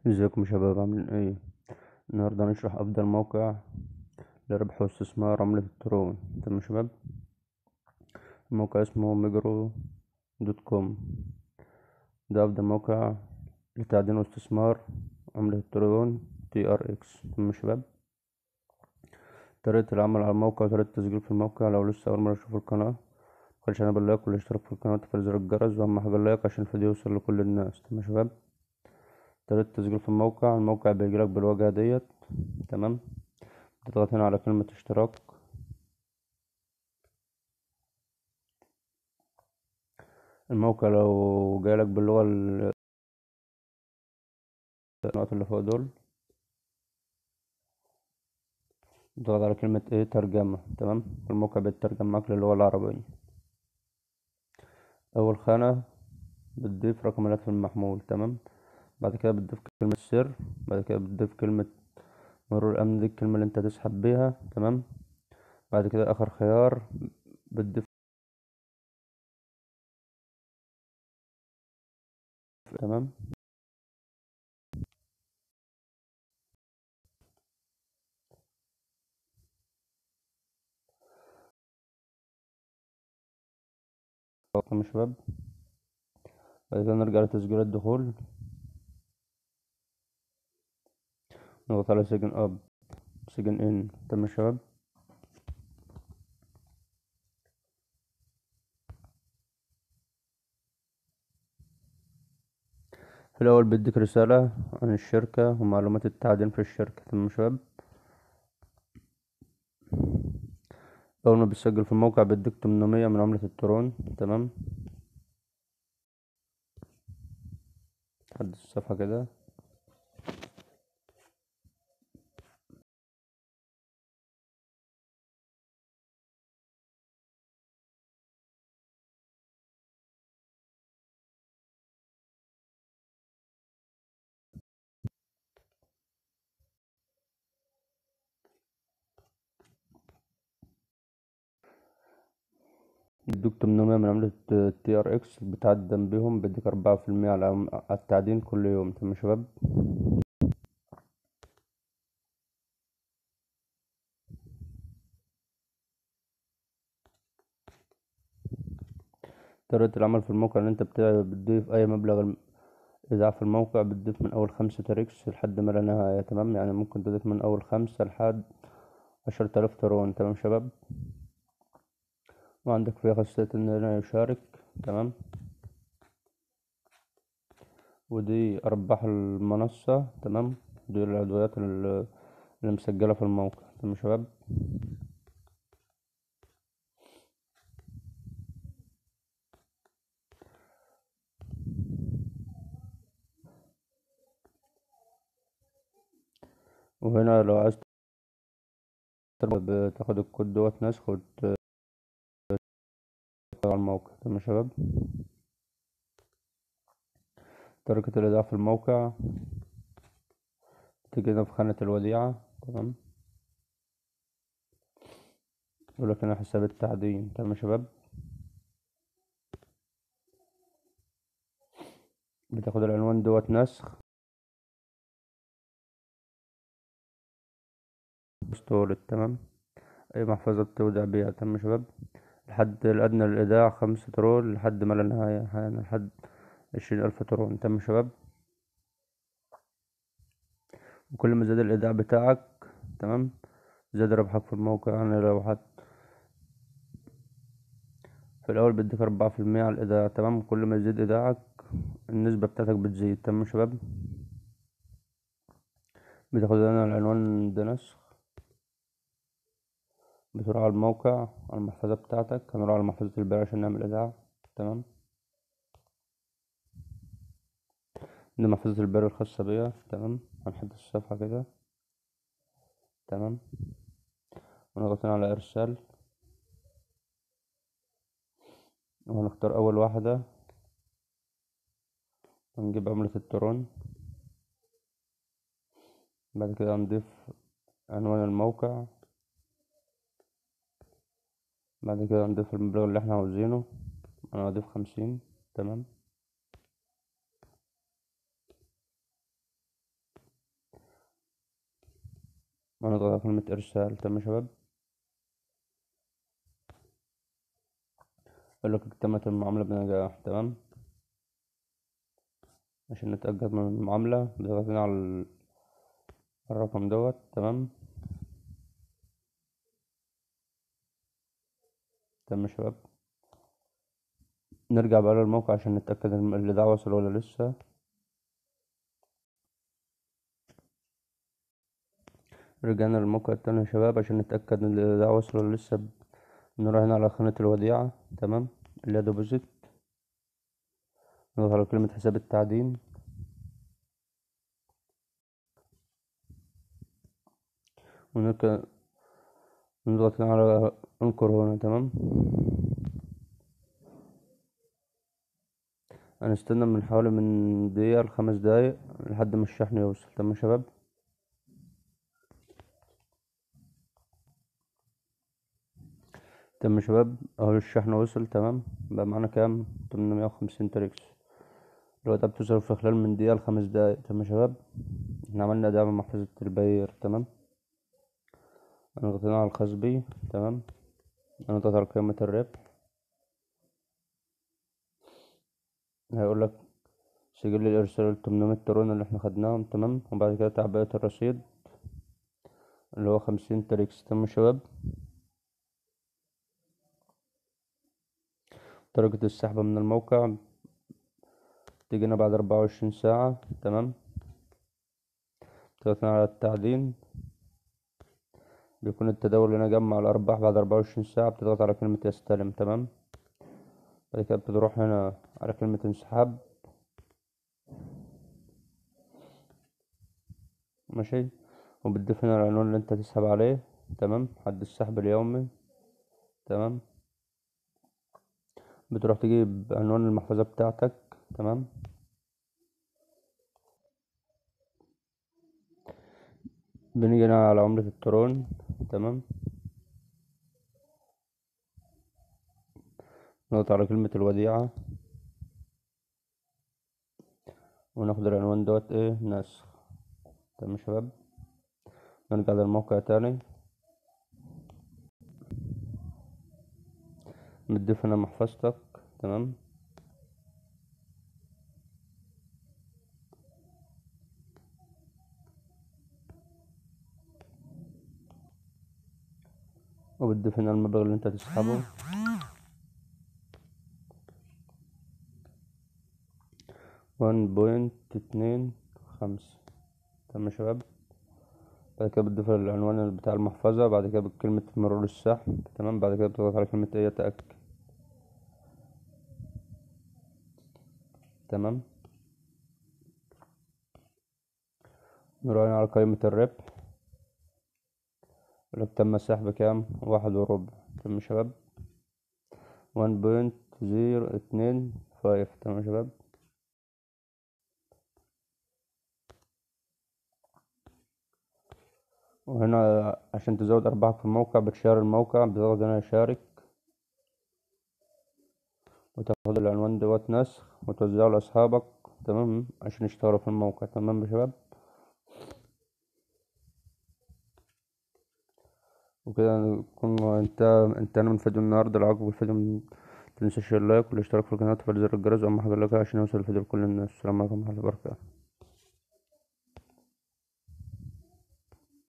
ازيكم يا شباب عاملين ايه النهارده هنشرح افضل موقع لربح واستثمار عملة الترون تمام يا شباب الموقع اسمه ميجرو دوت كوم ده افضل موقع لتعدين واستثمار عملة الترون تي ار اكس تمام يا شباب طريقة العمل على الموقع وطريقة التسجيل في الموقع لو لسه أول مرة تشوف القناة متنساش تعمل باللايك والاشتراك في القناة وتفعيل زر الجرس وأهم حاجة اللايك عشان الفيديو يوصل لكل الناس تمام يا شباب طريقة التسجيل في الموقع الموقع بيجيلك بالواجهة ديت تمام تضغط هنا على كلمة اشتراك الموقع لو جايلك باللغة ال- النقط اللي فوق دول تضغط على كلمة ايه ترجمة تمام الموقع بيترجم معاك للغة العربية أول خانة بتضيف رقم الهاتف المحمول تمام بعد كده بتضيف كلمة سر بعد كده بتضيف كلمة مرور الأمن دي الكلمة اللي انت هتسحب بيها تمام بعد كده آخر خيار بتضيف تمام تمام يا شباب بعد كده نرجع لتسجيل الدخول نضغط على سجن اب سجن ان تمام يا شباب في الأول بيديك رسالة عن الشركة ومعلومات التعدين في الشركة تمام يا شباب أول ما بتسجل في الموقع بيديك تمنمية من عملة الترون تمام حدث الصفحة كده بيدوك تمنمية من عملة تي ار اكس بتعدم بيهم بيديك أربعة في المية على عم- على التعدين كل يوم تمام يا شباب طريقة العمل في الموقع اللي انت بت- بتضيف أي مبلغ الم- إيداع في الموقع بتضيف من أول خمسة تريكس لحد ما لا نهاية تمام يعني ممكن تضيف من أول خمسة لحد عشرة آلاف ترون تمام يا شباب وعندك فيها خاصية إن أنا يشارك تمام ودي أرباح المنصة تمام دي العضويات ال- اللي مسجلة في الموقع تمام يا شباب وهنا لو عايز تربح بتاخد الكود دوت نسخ وت- على الموقع تمام يا شباب طريقة الإيداع في الموقع تيجي هنا في خانة الوديعة تمام يقولك هنا حساب التعدين تمام يا شباب بتاخد العنوان دوت نسخ ستورد تمام أي محفظة بتودع بيها تمام يا شباب الحد الأدنى للإيداع خمسة ترون لحد ما لا نهاية يعني لحد عشرين ألف ترون تمام يا شباب وكل ما زاد الإيداع بتاعك تمام زاد ربحك في الموقع يعني لو حد في الأول بيديك أربعة في المية على الإيداع تمام كل ما يزيد إيداعك النسبة بتاعتك بتزيد تمام يا شباب بتاخد هنا العنوان ده نسخ بتروح على الموقع على المحفظة بتاعتك هنروح على محفظة البيع عشان نعمل إيداع تمام دي محفظة البيع الخاصة بيا تمام هنحط الصفحة كده تمام ونضغط هنا على إرسال وهنختار أول واحدة هنجيب عملة الترون بعد كده هنضيف عنوان الموقع بعد كده هنضيف المبلغ اللي احنا عاوزينه انا هضيف خمسين تمام ونضغط على كلمة إرسال تمام يا شباب يقولك اكتملت المعاملة بنجاح تمام عشان نتأكد من المعاملة بنضغط هنا على الرقم دوت تمام تمام يا شباب نرجع بقى للموقع عشان نتأكد ان اللي ده وصل ولا لسه رجعنا للموقع التاني يا شباب عشان نتأكد ان اللي ده وصل ولا لسه نروح هنا على خانة الوديعة تمام اللي هي ديبوزيت نضغط على كلمة حساب التعدين ونركب نضغط هنا على انقر هنا تمام هنستنى من حوالي من دقيقة لخمس دقايق لحد ما الشحن يوصل تمام يا شباب تمام يا شباب اهو الشحن وصل تمام بقى معانا كام تمنمية وخمسين تريكس الوقت بتوصل في خلال من دقيقة لخمس دقايق تمام يا شباب احنا عملنا دعم محفظة البير تمام هنضغط هنا على الخاص بي تمام هنضغط على قيمة الربح هيقولك سجل الإرسال التمنمية ترون اللي احنا خدناهم تمام وبعد كده تعبئة الرصيد اللي هو خمسين تريكس تمام يا شباب درجة السحب من الموقع تجينا بعد أربعة وعشرين ساعة تمام ضغطنا على التعدين بيكون التداول هنا جمع الأرباح بعد أربعة وعشرين ساعة بتضغط على كلمة يستلم تمام بعد كده بتروح هنا على كلمة انسحاب ماشي وبتضيف هنا العنوان اللي انت تسحب عليه تمام حد السحب اليومي تمام بتروح تجيب عنوان المحفظة بتاعتك تمام بنيجي هنا على عملة الترون تمام نضغط على كلمة الوديعة وناخد العنوان دوت ايه نسخ تمام يا شباب نرجع للموقع تاني بتضيف هنا محفظتك تمام وبتضيف هنا المبلغ اللي انت تسحبه وان بوينت اتنين خمسة تمام يا شباب بعد كده بتضيف العنوان بتاع المحفظة بعد كده بكلمة مرور السحب تمام بعد كده بتضغط على كلمة ايه يتأكد تمام نروح على قائمة الربح يقولك تم السحب كام واحد وربع تمام يا شباب وان بوينت زيرو اتنين فايف تمام يا شباب وهنا عشان تزود أرباحك في الموقع بتشير الموقع بتضغط هنا شارك وتاخد العنوان دوت نسخ وتوزعه لأصحابك تمام عشان يشتغلوا في الموقع تمام يا شباب وكده نكون انتهى انتهينا من فيديو النهاردة لو عجبك الفيديو متنساش اللايك والاشتراك في القناة وتفعيل زر الجرس وأهم حاجة اللايك عشان يوصل الفيديو لكل الناس السلام عليكم ورحمة الله وبركاته